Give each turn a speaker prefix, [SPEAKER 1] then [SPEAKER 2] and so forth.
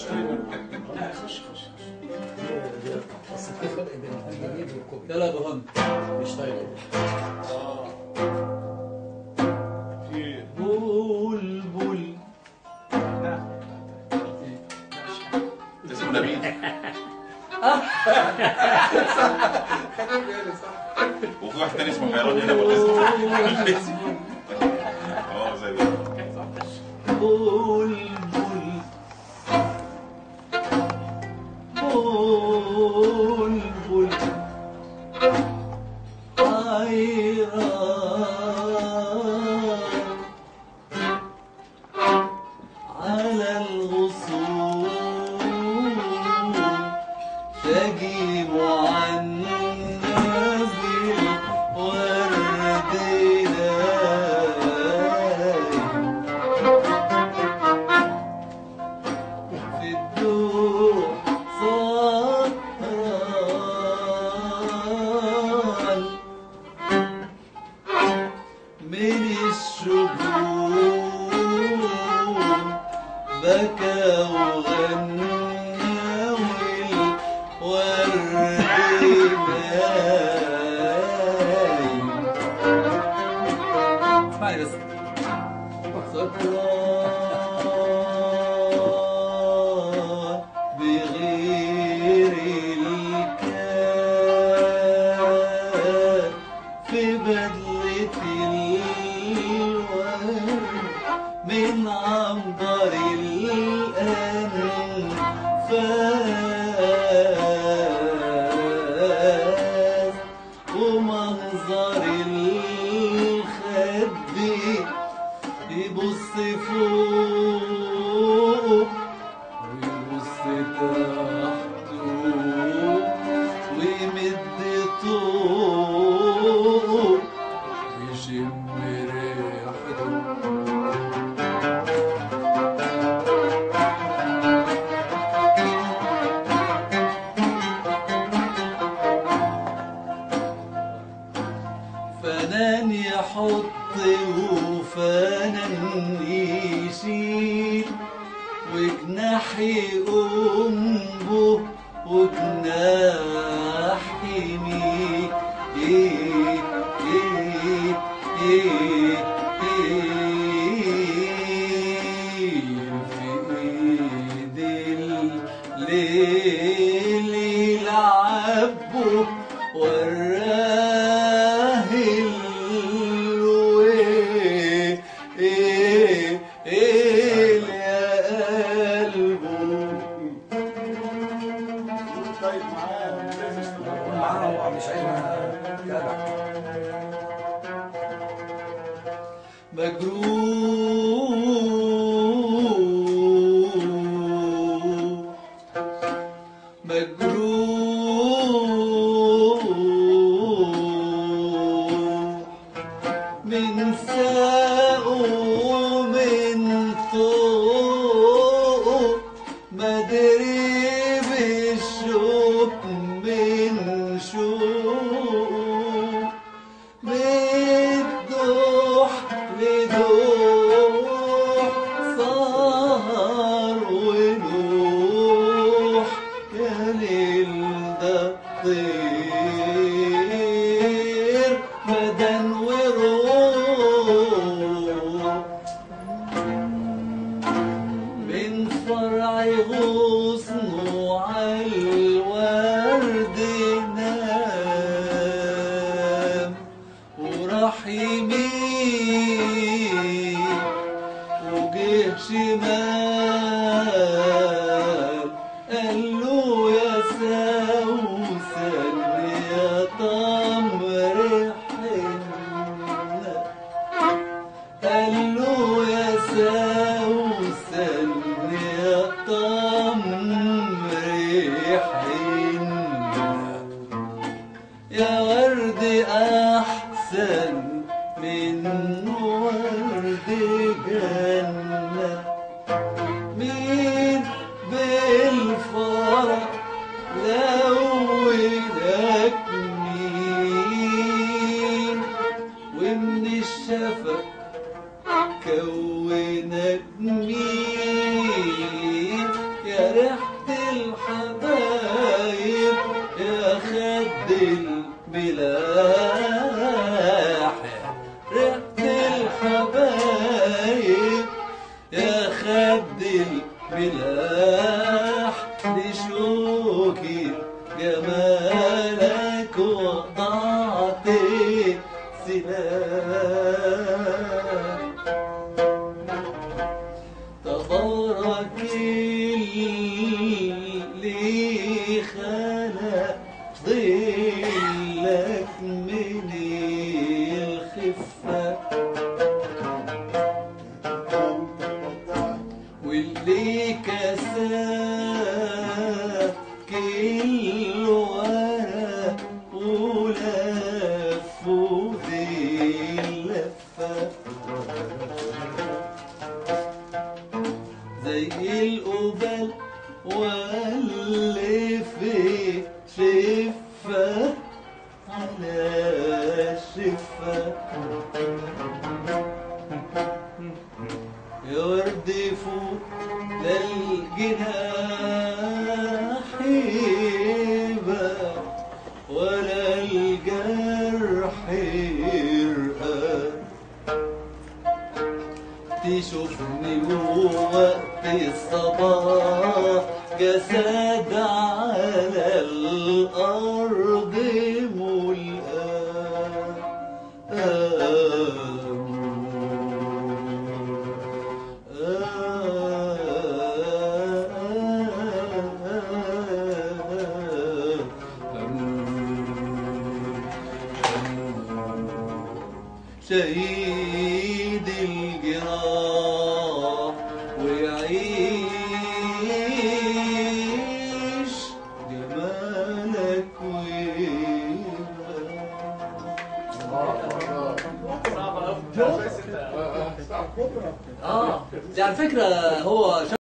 [SPEAKER 1] خش علينا
[SPEAKER 2] لا خش خش
[SPEAKER 3] بس في فرق بين الجديد والكوبي
[SPEAKER 4] يلا يا ابو هند مش طيب
[SPEAKER 1] في
[SPEAKER 4] بلبل
[SPEAKER 1] اسمه نبيل وفي واحد تاني اسمه حيران هنا برضه اسمه اه زي ده
[SPEAKER 4] بلبل بلبل حيران على الغصون تجيب عنا بالورد نايم في الدور سهران من الشجون بكى وغنى والورد نايم اسمعني بس سكران بغير الكان في بدلة الورد من عنبر الأنفاس ومنظر الخد يبص فوق ويبص تحته ويمد طوق ويشم ريحته فنان يحط وفنان يشيل وجناح يقوم به وجناح يميل إيه إيه إيه إيه في إيد الليل يلعبه وراه الويل إيه إيه يا قلبه
[SPEAKER 1] طيب معاه
[SPEAKER 3] معانا هو مش عايزنا تابع
[SPEAKER 4] مجروح مجروح من ساق ومن طوق مدري بالشوق من شوق بدوح لدوح سهر ونوح يا ليل ده طير بدن وروح من فرع غصنه عالورد نام وراح يمين وجه شمال قال له يا سوسن يا تمر حنة قال له يا سوسن يا تمر حنة يا ورد أحسن من ورد جنة مين خد الملاح لشوكي جمالك وضعت سلاح تبارك اللي خلق ظلك من الخفة واللي كساك الورق ولفوا ذي اللفه زي القبل واللي في شفة على شفة يا ورد فوق للجناح يبقى ولا الجرح يرقى تشوفني وقت الصباح جسد على الأرض ملقى شهيد الجراح ويعيش جمالك ويبقى
[SPEAKER 3] صعب قوي
[SPEAKER 2] اه دي على فكره هو